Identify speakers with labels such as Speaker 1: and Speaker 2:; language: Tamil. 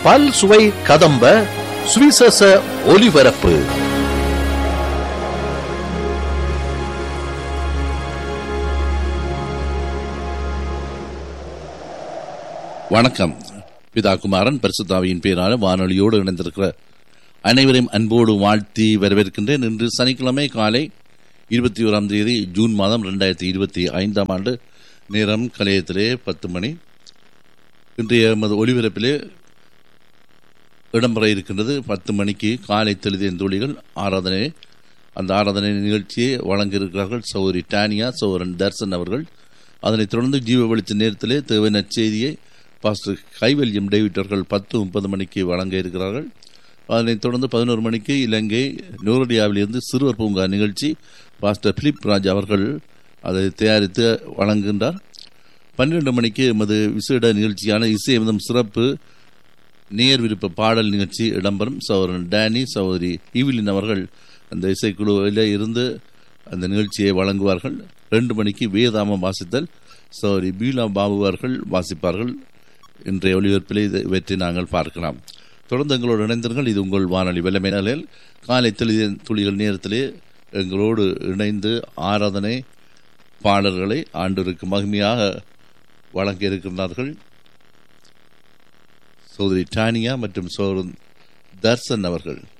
Speaker 1: பல் சுவை கதம்ப சுவிசேஷ ஒலிபரப்பு
Speaker 2: வணக்கம் பிதா குமாரன் பரிசுத்தாவியின் பேரான வானொலியோடு இணைந்திருக்கிற அனைவரையும் அன்போடு வாழ்த்தி வரவேற்கின்றேன் இன்று சனிக்கிழமை காலை இருபத்தி ஓராம் தேதி ஜூன் மாதம் ரெண்டாயிரத்தி இருபத்தி ஐந்தாம் ஆண்டு நேரம் கலையத்திலே பத்து மணி இன்றைய எமது ஒளிபரப்பிலே இடம்பெற இருக்கின்றது பத்து மணிக்கு காலை தெளிதின் தோழிகள் ஆராதனை அந்த ஆராதனை நிகழ்ச்சியை வழங்க இருக்கிறார்கள் சௌரி டானியா சௌரன் தர்சன் அவர்கள் அதனைத் தொடர்ந்து ஜீவ வெளிச்ச நேரத்திலே தேவை நற்செய்தியை பாஸ்டர் கைவல்யம் டேவிட் அவர்கள் பத்து முப்பது மணிக்கு வழங்க இருக்கிறார்கள் அதனைத் தொடர்ந்து பதினோரு மணிக்கு இலங்கை நூரடியாவிலிருந்து சிறுவர் பூங்கா நிகழ்ச்சி பாஸ்டர் பிலிப் ராஜ் அவர்கள் அதை தயாரித்து வழங்குகின்றார் பன்னிரண்டு மணிக்கு எமது விசேட நிகழ்ச்சியான இசையமிதம் சிறப்பு நேர் விருப்ப பாடல் நிகழ்ச்சி இடம்பெறும் சகோதரன் டேனி சகோதரி ஈவிலின் அவர்கள் அந்த இசைக்குழுவில் இருந்து அந்த நிகழ்ச்சியை வழங்குவார்கள் ரெண்டு மணிக்கு வேதாமம் வாசித்தல் சகோதரி பீலா பாபு அவர்கள் வாசிப்பார்கள் இன்றைய ஒளிபரப்பிலே இது- இவற்றை நாங்கள் பார்க்கலாம் தொடர்ந்து எங்களோடு இணைந்தீர்கள் இது உங்கள் வானொலி வெள்ளமை நிலையில் காலை தெளி- துளிகள் நேரத்திலே எங்களோடு இணைந்து ஆராதனை பாடல்களை ஆண்டவருக்கு மகிமையாக வழங்க இருக்கின்றார்கள் சோதரி டானியா மற்றும் சோதரன் தர்சன் அவர்கள்